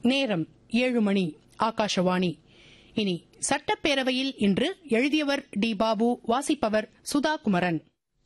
நேரம் ஏழு மணி ஆகாஷவாணி இனி சட்டப்பேரவையில் இன்று எழுதியவர் டி பாபு வாசிப்பவர் சுதா குமரன்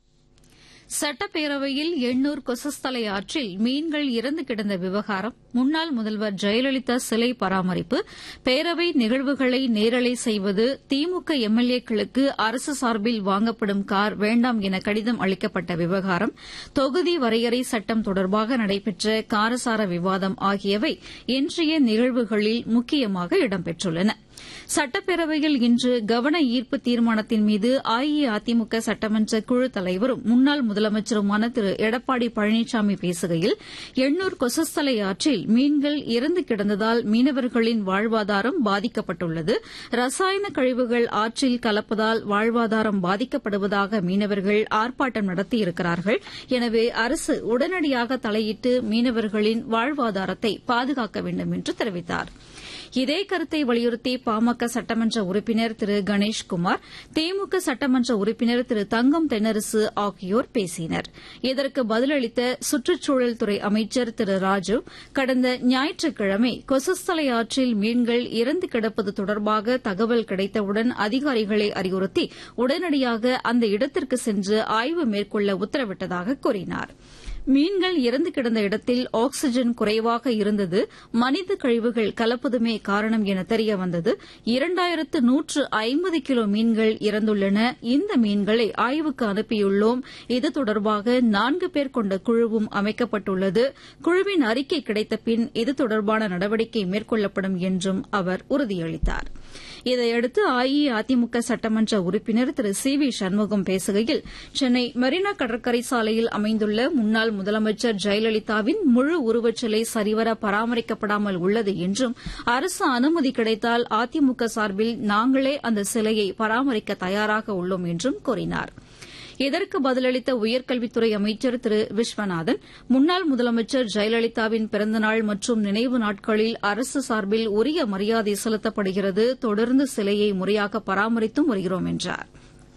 சட்டப்பேரவையில் எண்ணூர் கொசஸ்தலை ஆற்றில் மீன்கள் இறந்து கிடந்த விவகாரம் முன்னாள் முதல்வர் ஜெயலலிதா சிலை பராமரிப்பு பேரவை நிகழ்வுகளை நேரலை செய்வது திமுக எம்எல்ஏக்களுக்கு அரசு சார்பில் வாங்கப்படும் கார் வேண்டாம் என கடிதம் அளிக்கப்பட்ட விவகாரம் தொகுதி வரையறை சட்டம் தொடர்பாக நடைபெற்ற காரசார விவாதம் ஆகியவை இன்றைய நிகழ்வுகளில் முக்கியமாக இடம்பெற்றுள்ளன சட்டப்பேரவையில் இன்று கவன ஈர்ப்பு தீர்மானத்தின் மீது அஇஅதிமுக சட்டமன்ற குழு தலைவரும் முன்னாள் முதலமைச்சருமான திரு எடப்பாடி பழனிசாமி பேசுகையில் எண்ணூர் கொசஸ்தலை ஆற்றில் மீன்கள் இறந்து கிடந்ததால் மீனவர்களின் வாழ்வாதாரம் பாதிக்கப்பட்டுள்ளது ரசாயன கழிவுகள் ஆற்றில் கலப்பதால் வாழ்வாதாரம் பாதிக்கப்படுவதாக மீனவர்கள் ஆர்ப்பாட்டம் நடத்தியிருக்கிறார்கள் எனவே அரசு உடனடியாக தலையிட்டு மீனவர்களின் வாழ்வாதாரத்தை பாதுகாக்க வேண்டும் என்று தெரிவித்தாா் இதே கருத்தை வலியுறுத்தி பாமக சட்டமன்ற உறுப்பினர் திரு கணேஷ்குமார் திமுக சட்டமன்ற உறுப்பினர் திரு தங்கம் தென்னரசு ஆகியோர் பேசினர் இதற்கு பதிலளித்த சுற்றுச்சூழல் துறை அமைச்சர் திரு ராஜு கடந்த ஞாயிற்றுக்கிழமை கொசஸ்தலை ஆற்றில் மீன்கள் இறந்து கிடப்பது தொடர்பாக தகவல் கிடைத்தவுடன் அதிகாரிகளை அறிவுறுத்தி உடனடியாக அந்த இடத்திற்கு சென்று ஆய்வு மேற்கொள்ள உத்தரவிட்டதாக கூறினாா் மீன்கள் இறந்து கிடந்த இடத்தில் ஆக்ஸிஜன் குறைவாக இருந்தது மனித கழிவுகள் கலப்பதுமே காரணம் என தெரிய வந்தது இரண்டாயிரத்து நூற்று ஐம்பது கிலோ மீன்கள் இறந்துள்ளன இந்த மீன்களை ஆய்வுக்கு அனுப்பியுள்ளோம் இது தொடர்பாக நான்கு பேர் கொண்ட குழுவும் அமைக்கப்பட்டுள்ளது குழுவின் அறிக்கை கிடைத்த பின் இது தொடர்பான நடவடிக்கை மேற்கொள்ளப்படும் என்றும் அவர் உறுதியளித்தார் இதையடுத்து அஇஅதிமுக சட்டமன்ற உறுப்பினர் திரு சி வி சண்முகம் பேசுகையில் சென்னை மெரினா கடற்கரை சாலையில் அமைந்துள்ள முன்னாள் முதலமைச்சர் ஜெயலலிதாவின் முழு உருவச்சிலை சரிவர பராமரிக்கப்படாமல் உள்ளது என்றும் அரசு அனுமதி கிடைத்தால் அதிமுக சார்பில் நாங்களே அந்த சிலையை பராமரிக்க தயாராக உள்ளோம் என்றும் கூறினாா் இதற்கு பதிலளித்த உயர்கல்வித்துறை அமைச்சர் திரு விஸ்வநாதன் முன்னாள் முதலமைச்சர் ஜெயலலிதாவின் பிறந்தநாள் மற்றும் நினைவு நாட்களில் அரசு சார்பில் உரிய மரியாதை செலுத்தப்படுகிறது தொடர்ந்து சிலையை முறையாக பராமரித்தும் வருகிறோம் என்றார்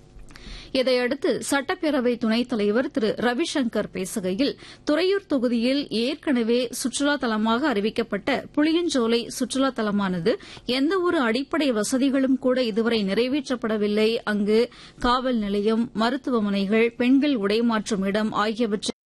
இதையடுத்து சட்டப்பேரவை துணைத் தலைவர் திரு ரவிசங்கர் பேசுகையில் துறையூர் தொகுதியில் ஏற்கனவே சுற்றுலா தலமாக அறிவிக்கப்பட்ட புளியஞ்சோலை சுற்றுலா தலமானது எந்தவொரு அடிப்படை வசதிகளும் கூட இதுவரை நிறைவேற்றப்படவில்லை அங்கு காவல் நிலையம் மருத்துவமனைகள் பெண்கள் உடைமாற்றும் இடம் ஆகியவற்றை